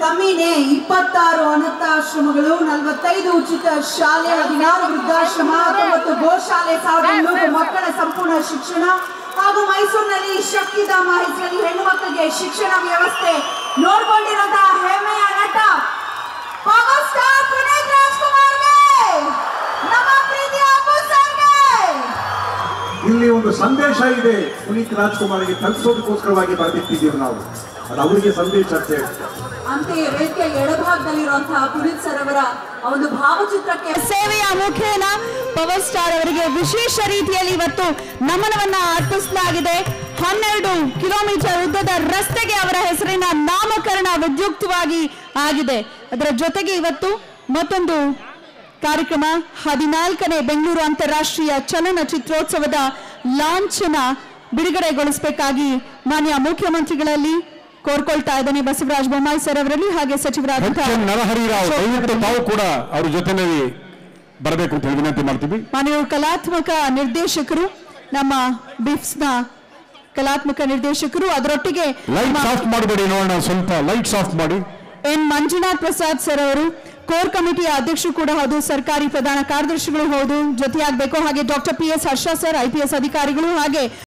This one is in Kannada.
ಕಮ್ಮಿನೇ ಇಪ್ಪತ್ತಾರು ಅನಾಥಾಶ್ರಮಗಳು ನಲವತ್ತೈದು ಉಚಿತ ಶಾಲೆ ಹದಿನಾರು ವೃದ್ಧಾಶ್ರಮ ಹತ್ತೊಂಬತ್ತು ಗೋಶಾಲೆ ಸಾವಿರದ ಇನ್ನೂರು ಮಕ್ಕಳ ಸಂಪೂರ್ಣ ಶಿಕ್ಷಣ ಹಾಗೂ ಮೈಸೂರಿನಲ್ಲಿ ಶಕ್ತಿಧಾಮ ಹೆಸರಲ್ಲಿ ಹೆಣ್ಣು ಮಕ್ಕಳಿಗೆ ಶಿಕ್ಷಣ ವ್ಯವಸ್ಥೆ ನೋಡ್ಕೊಂಡಿರುವಂತಹ ಹೆಮ್ಮೆಯ ನಟ ಪವರ್ ಸ್ಟಾರ್ ಪುನೀತ್ ರಾಜ್ಕುಮಾರ್ಗೆ ನಮ್ಮ ಪ್ರೀತಿಯ ಅಪ್ಪು ಸರ್ಗೆ ಇಲ್ಲಿ ಒಂದು ಸಂದೇಶ ಇದೆ ಪುನೀತ್ ರಾಜ್ಕುಮಾರ್ಗೆ ತಲುಪಿಸೋದಕ್ಕೋಸ್ಕರವಾಗಿ ಬರೆದಿಟ್ಟಿದ್ದೀವಿ ನಾವು ಅದು ಅವರಿಗೆ ಸಂದೇಶ ಅಂತ ಹೇಳಿ ಅಂತೆಯೇ ವೇದಿಕೆಯ ಎಡಭಾಗದಲ್ಲಿರುವಂತಹ ಪುನೀತ್ ಸರ್ ಅವರ ಆ ಒಂದು ಭಾವಚಿತ್ರಕ್ಕೆ ಸೇವೆಯ ಮುಖೇನ ಪವರ್ ಸ್ಟಾರ್ ಅವರಿಗೆ ವಿಶೇಷ ರೀತಿಯಲ್ಲಿ ಇವತ್ತು ನಮನವನ್ನ ಅರ್ಪಿಸಲಾಗಿದೆ ಹನ್ನೆರಡು ಕಿಲೋಮೀಟರ್ ಉದ್ದದ ರಸ್ತೆಗೆ ಅವರ ಹೆಸರಿನ ನಾಮಕರಣ ವಿದ್ಯುಕ್ತವಾಗಿ ಆಗಿದೆ ಅದರ ಜೊತೆಗೆ ಇವತ್ತು ಮತ್ತೊಂದು ಕಾರ್ಯಕ್ರಮ ಹದಿನಾಲ್ಕನೇ ಬೆಂಗಳೂರು ಅಂತಾರಾಷ್ಟ್ರೀಯ ಚಲನಚಿತ್ರೋತ್ಸವದ ಲಾಂಛನ ಬಿಡುಗಡೆಗೊಳಿಸಬೇಕಾಗಿ ಮಾನ್ಯ ಮುಖ್ಯಮಂತ್ರಿಗಳಲ್ಲಿ ಕೋರ್ಕೊಳ್ತಾ ಇದ್ದಾನೆ ಬಸವರಾಜ ಬೊಮ್ಮಾಯಿ ಸರ್ ಅವರಲ್ಲಿ ಹಾಗೆ ಎಚ್ ಸಚಿವರಾದಂತಹ ಎನ್ ನರಹರಿ ರಾವ್ ದಯವಿಟ್ಟು ತಾವು ಕೂಡ ಅವ್ರ ಜೊತೆನಲ್ಲಿ ಬರಬೇಕು ಅಂತ ಹೇಳಿ ವಿನಂತಿ ಮಾಡ್ತೀವಿ ಮಾನ್ಯವರು ಕಲಾತ್ಮಕ ನಿರ್ದೇಶಕರು ನಮ್ಮ ಬಿಫ್ಸ್ನ ಕಲಾತ್ಮಕ ನಿರ್ದೇಶಕರು ಅದರೊಟ್ಟಿಗೆ ಲೈಟ್ಸ್ ಆಫ್ ಮಾಡಬೇಡಿ ನೋಡೋಣ ಸ್ವಲ್ಪ ಲೈಟ್ಸ್ ಆಫ್ ಮಾಡಿ ಎನ್ ಮಂಜುನಾಥ್ ಪ್ರಸಾದ್ ಸರ್ ಅವರು ಕೋರ್ ಕಮಿಟಿಯ ಅಧ್ಯಕ್ಷರು ಕೂಡ ಹೌದು ಸರ್ಕಾರಿ ಪ್ರಧಾನ ಕಾರ್ಯದರ್ಶಿಗಳು ಹೌದು ಜೊತೆಯಾಗಬೇಕು ಹಾಗೆ doctor P S Harsha sir I P S ಅಧಿಕಾರಿಗಳು ಹಾಗೆ